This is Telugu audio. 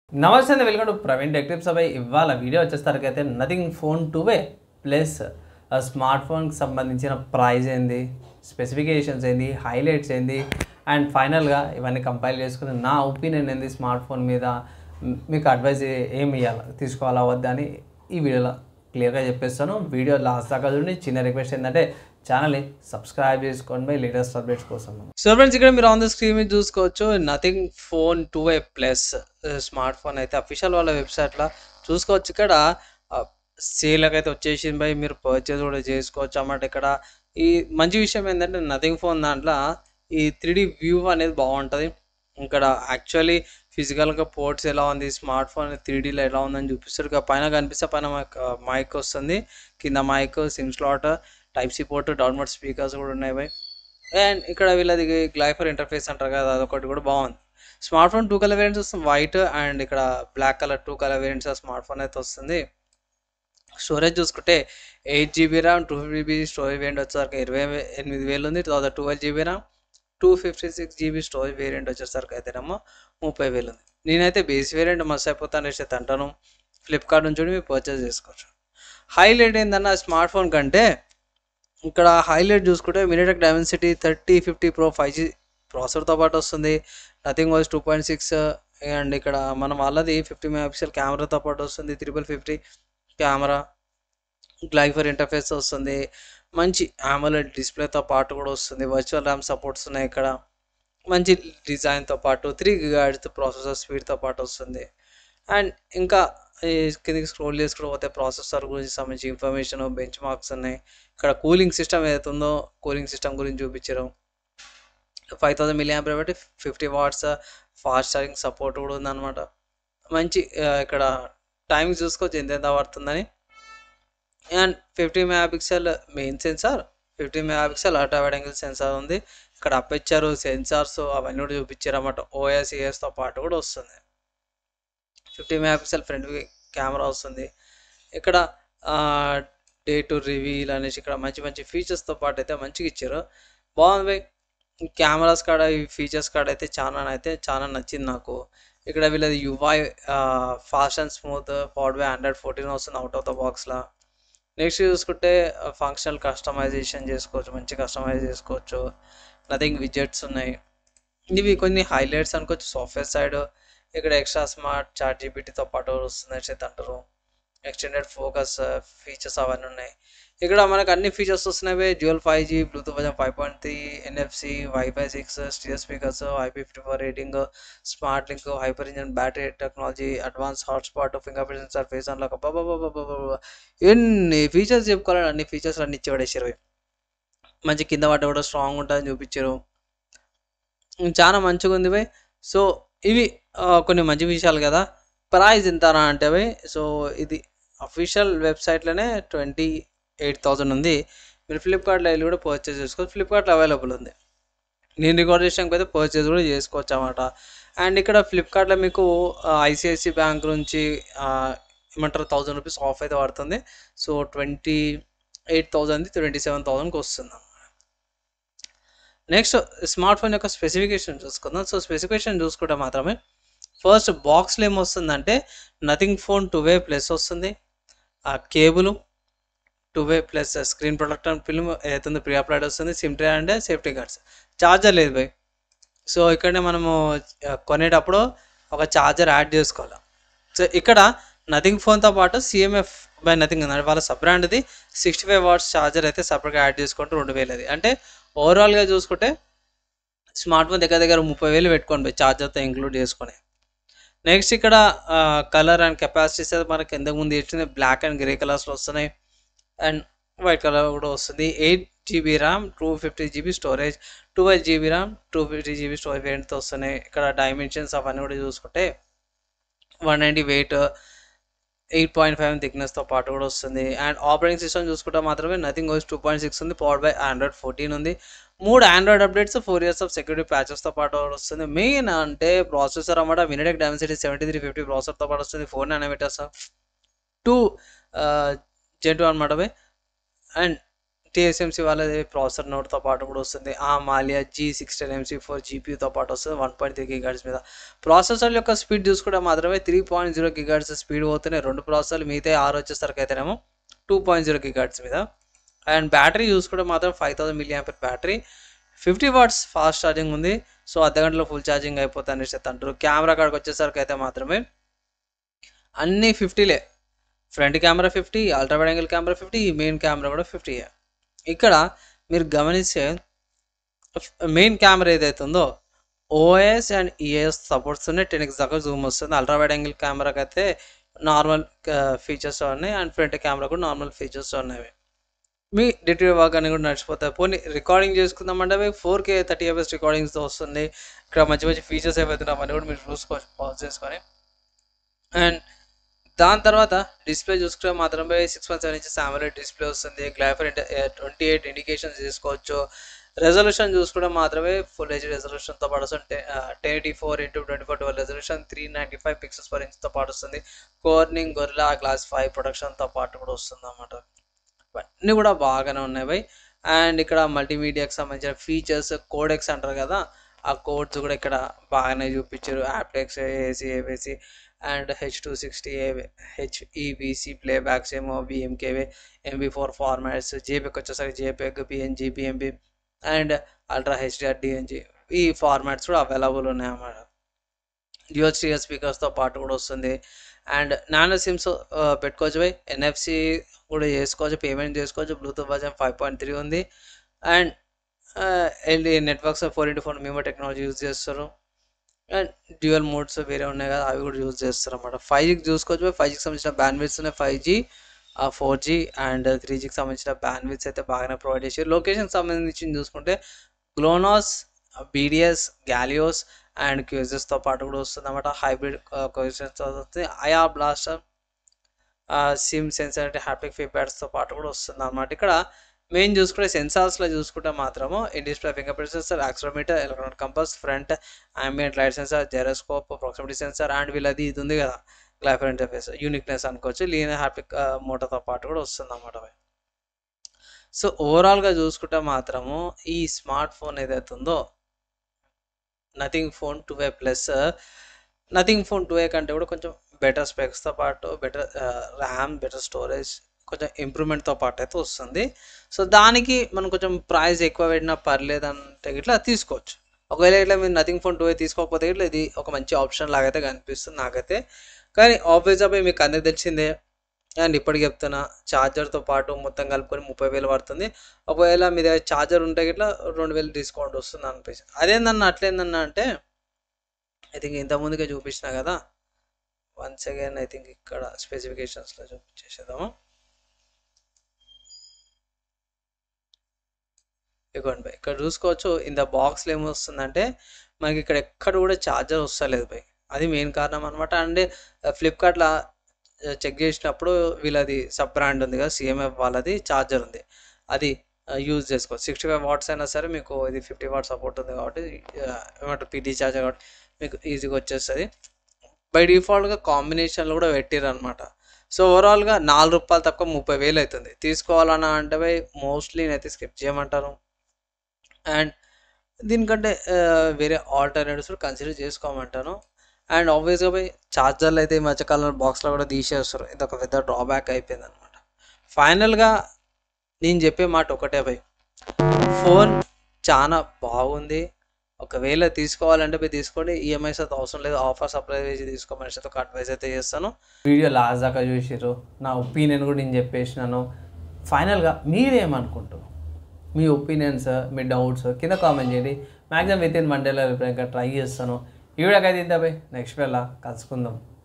నమస్తే అండి వెల్కమ్ టు ప్రవీణ్ టెక్టివ్ సభ ఇవాళ వీడియో వచ్చేసరికి అయితే nothing phone two a plus smart ఫోన్కి సంబంధించిన ప్రైస్ ఏంది స్పెసిఫికేషన్స్ ఏంది హైలైట్స్ ఏంది అండ్ ఫైనల్గా ఇవన్నీ కంపైల్ చేసుకుని నా ఒపీనియన్ ఏంది స్మార్ట్ ఫోన్ మీద మ్, మీకు అడ్వైజ్ ఏమి ఇవ్వాలి తీసుకోవాలా వద్దా అని ఈ వీడియోలో క్లియర్గా చెప్పేస్తాను వీడియో లాస్ట్ దాకా చూడండి చిన్న రిక్వెస్ట్ ఏంటంటే ఛానల్ని సబ్స్క్రైబ్ చేసుకోండి లేటెస్ట్ అప్డేట్స్ కోసం సో ఫ్రెండ్స్ ఇక్కడ మీరు ఆన్ ద స్క్రీన్ మీద చూసుకోవచ్చు nothing phone two A plus smart phone అయితే అఫీషియల్ వాళ్ళ వెబ్సైట్లో చూసుకోవచ్చు ఇక్కడ సేల్కి అయితే వచ్చేసింది బై మీరు పర్చేజ్ కూడా చేసుకోవచ్చు అన్నమాట ఇక్కడ ఈ మంచి విషయం ఏంటంటే నథింగ్ ఫోన్ దాంట్లో ఈ త్రీ వ్యూ అనేది బాగుంటుంది ఇక్కడ యాక్చువల్లీ ఫిజికల్గా పోర్ట్స్ ఎలా ఉంది స్మార్ట్ ఫోన్ త్రీ డీలో ఎలా ఉందని చూపిస్తారు ఇక పైన కనిపిస్తే పైన మైక్ వస్తుంది కింద mic sim slot type C port downward speakers కూడా ఉన్నాయి బై అండ్ ఇక్కడ వీళ్ళది గ్లైఫర్ ఇంటర్ఫేస్ అంటారు కదా అదొకటి కూడా బాగుంది smart phone two colour variants వస్తుంది వైట్ అండ్ ఇక్కడ black colour two colour variants smart phone అయితే వస్తుంది స్టోరేజ్ చూసుకుంటే eight GB RAM two fifty GB storage variant వచ్చేసరికి ఇరవై ఎనిమిది వేలు ఉంది తర్వాత twelve GB RAM two fifty six GB storage variant వచ్చేసరికి అయితేనేమో ముప్పై వేలు ఉంది నేనైతే బేస్ వేరియంట్ మస్తు అయిపోతాను అయితే అంటాను ఫ్లిప్కార్ట్ నుంచి కూడా మీరు పర్చేస్ చేసుకోవచ్చు హైలైట్ ఏందన్న స్మార్ట్ ఫోన్ కంటే ఇక్కడ హైలైట్ చూసుకుంటే MediaTek dimensity thirty fifty pro five G ప్రాసెసర్తో పాటు వస్తుంది nothing was two point six and ఇక్కడ మనం వాళ్ళది ఫిఫ్టీ మెగాపిక్సెల్ కెమెరాతో పాటు వస్తుంది triple fifty camera glyph interface వస్తుంది మంచి ఆమోలెడ్ డిస్ప్లేతో పాటు కూడా వస్తుంది వర్చువల్ ర్యామ్ సపోర్ట్స్ ఉన్నాయి ఇక్కడ మంచి డిజైన్తో పాటు త్రీ గిగాడ్స్ ప్రాసెసర్ స్పీడ్తో పాటు వస్తుంది అండ్ ఇంకా ఈ కిందకి స్క్రోల్ చేసుకుంటూ పోతే ప్రాసెసర్ గురించి సంబంధించి ఇన్ఫర్మేషన్ బెంచ్ మార్క్స్ ఉన్నాయి ఇక్కడ కూలింగ్ సిస్టమ్ ఏదైతే ఉందో కూలింగ్ సిస్టమ్ గురించి చూపించారు ఫైవ్ థౌసండ్ మిలియన్ బట్టి fifty watts fast charging support కూడా ఉందన్నమాట మంచి ఆ, ఇక్కడ టైం చూసుకోవచ్చు ఎంతెంత పడుతుందని and fifty megapixel main sensor fifty megapixel ultra wide angle sensor ఉంది ఇక్కడ అప్పెచ్చారు సెన్సార్స్ అవన్నీ కూడా చూపించారు అన్నమాట ఓఎస్ ఈఎస్తో పాటు కూడా వస్తుంది ఫిఫ్టీ మెగాపిక్సెల్ ఫ్రంట్ కెమెరా వస్తుంది ఇక్కడ డే టు రివీల్ అనేసి ఇక్కడ మంచి మంచి ఫీచర్స్తో పాటు అయితే మంచిగా ఇచ్చారు బాగుంది బై కెమెరాస్ కాడ ఈ ఫీచర్స్ కాడ అయితే చాలా అయితే చాలా నచ్చింది నాకు ఇక్కడ వీళ్ళది UI fast and smooth powered by hundred fourteen వస్తుంది అవుట్ ఆఫ్ ద బాక్స్లో నెక్స్ట్ చూసుకుంటే ఫంక్షనల్ కస్టమైజేషన్ చేసుకోవచ్చు మంచి కస్టమైజ్ చేసుకోవచ్చు నథింగ్ విజెట్స్ ఉన్నాయి ఇవి కొన్ని హైలైట్స్ అనుకోవచ్చు సాఫ్ట్వేర్ సైడ్ ఇక్కడ ఎక్స్ట్రా స్మార్ట్ చాట్ జీబీటీతో పాటు వస్తుంది అయితే అంటారు ఎక్స్టెండెడ్ ఫోకస్ ఫీచర్స్ అవన్నీ ఉన్నాయి ఇక్కడ మనకు అన్ని ఫీచర్స్ వస్తున్నాయి dual five G Bluetooth version five point three NFC wifi six stereo speakers IP fifty four rating smart link hyper engine battery technology advance hotspot finger print sensor face unlock బాబా ఎన్ని ఫీచర్స్ చెప్పుకోవాలని అన్ని ఫీచర్స్ అన్ని ఇచ్చి పడేసారు మంచి కింద పడ్డ కూడా స్ట్రాంగ్ ఉంటుందని చూపించారు చాలా మంచిగా ఉంది బై సో ఇవి ఆ, కొన్ని మంచి విషయాలు కదా ప్రైస్ ఎంత అంటే బై సో ఇది అఫీషియల్ వెబ్సైట్లోనే ట్వంటీ ఎయిట్ థౌజండ్ ఉంది మీరు ఫ్లిప్కార్ట్లో వెళ్ళి కూడా పర్చేస్ చేసుకోవచ్చు ఫ్లిప్కార్ట్లో అవైలబుల్ ఉంది నేను రికార్డ్ చేసాక అయితే పర్చేస్ కూడా చేసుకోవచ్చు అన్నమాట అండ్ ఇక్కడ ఫ్లిప్కార్ట్లో మీకు ఐసిఐసి బ్యాంక్ నుంచి ఆ, ఏమంటారు థౌజండ్ రూపీస్ ఆఫ్ అయితే పడుతుంది so twenty eight thousand twenty seven థౌజండ్కి వస్తుంది నెక్స్ట్ స్మార్ట్ ఫోన్ యొక్క స్పెసిఫికేషన్ చూసుకుందాం సో స్పెసిఫికేషన్ చూసుకుంటే మాత్రమే ఫస్ట్ బాక్స్లో ఏమొస్తుందంటే nothing phone two A plus వస్తుంది ఆ cable two A plus screen protector film ఏదైతే ప్రీ అప్లైడ్ వస్తుంది sim tray and safety guards charger లేదు బై సో ఇక్కడనే మనము ఆ, కొనేటప్పుడు ఒక చార్జర్ యాడ్ చేసుకోవాలి సో ఇక్కడ నథింగ్ ఫోన్తో పాటు సిఎంఎఫ్ బై నథింగ్ ఉంది వాళ్ళ సబ్ బ్రాండ్ది సిక్స్టీ ఫైవ్ వాట్స్ చార్జర్ అయితే సపరేట్గా యాడ్ చేసుకుంటే రెండు వేలది అంటే ఓవరాల్గా చూసుకుంటే స్మార్ట్ ఫోన్ దగ్గర దగ్గర ముప్పై వేలు పెట్టుకోండి పోయి ఛార్జర్తో ఇంక్లూడ్ చేసుకొని నెక్స్ట్ ఇక్కడ కలర్ అండ్ కెపాసిటీస్ అయితే మనకి ఇంతకు ముందు ఇచ్చింది బ్లాక్ అండ్ గ్రే కలర్స్లో వస్తున్నాయి అండ్ వైట్ కలర్ కూడా వస్తుంది eight GB RAM two fifty GB storage twelve GB RAM two fifty GB storage వేరియంట్తో వస్తున్నాయి ఇక్కడ డైమెన్షన్స్ అవన్నీ కూడా చూసుకుంటే one ninety weight eight point five థిక్నెస్తో పాటు కూడా వస్తుంది అండ్ ఆపరేటింగ్ సిస్టమ్ చూసుకుంటే మాత్రమే nothing voice two point six ఉంది పవర్ బై ఆండ్రాయిడ్ ఫోర్టీన్ ఉంది మూడు Android updates four years of security ప్యాచెస్తో పాటు కూడా వస్తుంది మెయిన్ అంటే ప్రాసెసర్ అన్నమాట MediaTek dimensity seventy three fifty ప్రాసెసర్తో పాటు వస్తుంది four nanometers two gen two అనమాట బై అండ్ టీఎస్ఎంసీ వాళ్ళది ప్రాసెసర్ నోట్తో పాటు కూడా వస్తుంది ఆ Mali G sixteen MC four జీపీతో పాటు వస్తుంది వన్ పాయింట్ త్రీ గిగాడ్స్ మీద ప్రాసెసర్ యొక్క స్పీడ్ చూసుకుంటే మాత్రమే three point zero gigahertz speed పోతున్నాయి రెండు ప్రాసెసర్లు మిగతా ఆరు వచ్చేసరికి అయితేనేమో టూ పాయింట్ జీరో గిగాడ్స్ మీద అండ్ బ్యాటరీ చూసుకుంటే మాత్రం five thousand milli ampere battery fifty watts fast charging ఉంది సో అర్ధ గంటలో ఫుల్ ఛార్జింగ్ అయిపోతుంది అనేసి అయితే అంటారు కెమెరా కాడికి వచ్చేసరికి అయితే మాత్రమే అన్నీ ఫిఫ్టీలే front camera fifty ultra wide angle camera fifty main camera కూడా ఫిఫ్టీ ఇక్కడ మీరు గమనిస్తే మెయిన్ కెమెరా ఏదైతే ఉందో ఓఎస్ అండ్ ఈఏఎస్ సపోర్ట్స్ ఉన్నాయి టెన్ ఎక్స్ దాకా జూమ్ వస్తుంది అల్ట్రా వైడ్ యాంగిల్ కెమెరాకి అయితే నార్మల్ ఫీచర్స్ ఉన్నాయి అండ్ ఫ్రంట్ కెమెరా కూడా నార్మల్ ఫీచర్స్ ఉన్నాయి మీ డిటెక్టివ్ వర్క్ అని కూడా నడిచిపోతాయి పోనీ రికార్డింగ్ చేసుకుందామంటే ఫోర్ కే థర్టీ ఎఫ్ఎస్ రికార్డింగ్స్తో వస్తుంది ఇక్కడ మంచి మంచి ఫీచర్స్ ఏవైతే అవన్నీ కూడా మీరు చూసుకోవచ్చు పాజ్ చేసుకొని అండ్ దాని తర్వాత డిస్ప్లే చూసుకుంటే మాత్రమే six point seven inches AMOLED display వస్తుంది గ్లాఫర్ ట్వంటీ ఎయిట్ ఇండికేషన్స్ తీసుకోవచ్చు రెజల్యూషన్ చూసుకుంటే మాత్రమే ఫుల్ హెచ్ రెజల్యూషన్తో పాటు వస్తుంది ten eighty four into twenty four twelve resolution three ninety five pixels per ఇంచ్తో పాటు వస్తుంది కోర్నింగ్ గొరిలా గ్లాస్ ఫైవ్ ప్రొడక్షన్తో పాటు కూడా వస్తుంది అన్నమాట ఇవన్నీ కూడా బాగానే ఉన్నాయి బై అండ్ ఇక్కడ మల్టీమీడియాకి సంబంధించిన ఫీచర్స్ కోడెక్స్ అంటారు కదా ఆ కోడ్స్ కూడా ఇక్కడ బాగానే చూపించారు aptX AC AVC and H two sixty A హెచ్ఈబిసి ప్లేబ్యాక్స్ ఏమో బిఎంకేవే ఎంబీ ఫోర్ ఫార్మాట్స్ జేపీకి వచ్చేసరికి JPEG PNG PMB and ultra HDR DNG ఈ ఫార్మాట్స్ కూడా అవైలబుల్ ఉన్నాయి అన్నమాట జియో స్టీరియో స్పీకర్స్తో పాటు కూడా వస్తుంది అండ్ నానో సిమ్స్ పెట్టుకోవచ్చు బై ఎన్ఎఫ్సి కూడా చేసుకోవచ్చు పేమెంట్ చేసుకోవచ్చు Bluetooth version five point three ఉంది and LE networks four into four MIMO technology use చేస్తారు అండ్ డ్యూయల్ మోడ్స్ వేరే ఉన్నాయి కదా అవి కూడా యూజ్ చేస్తారు అనమాట ఫైవ్ జీకి చూసుకోవచ్చు ఫైవ్ జీకి సంబంధించిన బ్యాండ్విడ్స్ ఉన్నాయి five G four G and three జీకి సంబంధించిన బ్యాండ్విడ్స్ అయితే బాగానే ప్రొవైడ్ చేసి లొకేషన్ సంబంధించి చూసుకుంటే గ్లోనాస్ బీడిఎస్ గ్యాలియోస్ అండ్ క్యూజెస్తో పాటు కూడా వస్తుంది అనమాట హైబ్రిడ్ క్యూజెస్ వస్తుంది అయా బ్లాస్టర్ సిమ్ సెన్సార్ అంటే హ్యాప్టిక్ ఫీడ్బ్యాక్స్తో పాటు కూడా వస్తుంది అనమాట ఇక్కడ మెయిన్ చూసుకుంటే సెన్సార్స్లో చూసుకుంటే మాత్రము in display finger print sensor accelerometer electronic compass front ambient light sensor gyroscope proximity sensor and వీళ్ళది ఇది ఉంది కదా గ్లాఫర్ ఇంటర్ఫేస్ యూనిక్నెస్ అనుకోవచ్చు లీన్ హ్యాపిక్ మోటార్తో పాటు కూడా వస్తుంది అన్నమాట సో ఓవరాల్గా చూసుకుంటే మాత్రము ఈ స్మార్ట్ ఫోన్ ఏదైతే ఉందో nothing phone two A plus nothing phone two A కంటే కూడా కొంచెం బెటర్ స్పెక్స్తో పాటు బెటర్ ర్యామ్ బెటర్ స్టోరేజ్ కొంచెం ఇంప్రూవ్మెంట్తో పాటు అయితే వస్తుంది సో దానికి మనం కొంచెం ప్రైస్ ఎక్కువ పెట్టినా పర్లేదు అంటే ఇట్లా తీసుకోవచ్చు ఒకవేళ ఇట్లా మీరు నథింగ్ ఫోన్ టూ ఏ తీసుకోకపోతే ఇట్లా ఇది ఒక మంచి ఆప్షన్ లాగైతే కనిపిస్తుంది నాకైతే కానీ ఆబ్వియస్గా మీకు అందరికి తెలిసిందే అండ్ ఇప్పటికి చెప్తున్నా ఛార్జర్తో పాటు మొత్తం కలుపుకొని ముప్పై వేలు పడుతుంది ఒకవేళ మీ దగ్గర ఛార్జర్ ఉంటే ఇట్లా రెండు వేలు డిస్కౌంట్ వస్తుంది అనిపించింది అదేందన్న అట్లేందన్న అంటే ఐ థింక్ ఇంతకుముందుకే చూపించిన కదా వన్స్ అగైన్ ఐ థింక్ ఇక్కడ స్పెసిఫికేషన్స్లో చూపించేసేద్దాము ఇదిగోండి బై ఇక్కడ చూసుకోవచ్చు ఇంత బాక్స్లో ఏమొస్తుందంటే మనకి ఇక్కడ ఎక్కడ కూడా ఛార్జర్ వస్తలేదు బై అది మెయిన్ కారణం అనమాట అండ్ ఫ్లిప్కార్ట్లో చెక్ చేసినప్పుడు వీళ్ళది సబ్ బ్రాండ్ ఉంది కదా సిఎంఎఫ్ వాళ్ళది ఛార్జర్ ఉంది అది యూజ్ చేసుకోవచ్చు సిక్స్టీ ఫైవ్ వాట్స్ అయినా సరే మీకు ఇది ఫిఫ్టీ వాట్ సపోర్ట్ ఉంది కాబట్టి ఏమంటారు పీటీ ఛార్జర్ కాబట్టి మీకు ఈజీగా వచ్చేస్తుంది బై డిఫాల్ట్గా కాంబినేషన్లో కూడా పెట్టారు అనమాట సో ఓవరాల్గా నాలుగు రూపాయలు తక్కువ ముప్పై వేలు అవుతుంది తీసుకోవాలన్నా అంటే బై మోస్ట్లీ నేనైతే స్కిప్ చేయమంటాను అండ్ దీనికంటే వేరే ఆల్టర్నేటివ్స్ కూడా కన్సిడర్ చేసుకోమంటాను అండ్ ఆబ్వియస్గా పోయి ఛార్జర్లు అయితే ఈ మధ్యకాలంలో బాక్స్లో కూడా తీసేస్తారు ఇది ఒక పెద్ద డ్రాబ్యాక్ అయిపోయింది అనమాట ఫైనల్గా నేను చెప్పే మాట ఒకటే పోయి ఫోన్ చాలా బాగుంది ఒకవేళ తీసుకోవాలంటే పోయి తీసుకోండి ఈఎంఐస్ అయితే అవసరం లేదు ఆఫర్ సప్లై చేసి తీసుకోమని అయితే ఒక అడ్వైస్ అయితే చేస్తాను వీడియో లాస్ట్ దాకా చూసిర్రు నా ఒపీనియన్ కూడా నేను చెప్పేసినాను ఫైనల్గా మీరేమనుకుంటారు మీ ఒపీనియన్స్ మీ డౌట్స్ కింద కామెంట్ చేయండి మ్యాక్సిమం విత్ ఇన్ వన్ డేలో రిప్లై ఇంకా ట్రై చేస్తాను ఈ వీడియోకి అయితే ఇంత పోయి నెక్స్ట్ వేళ కలుసుకుందాం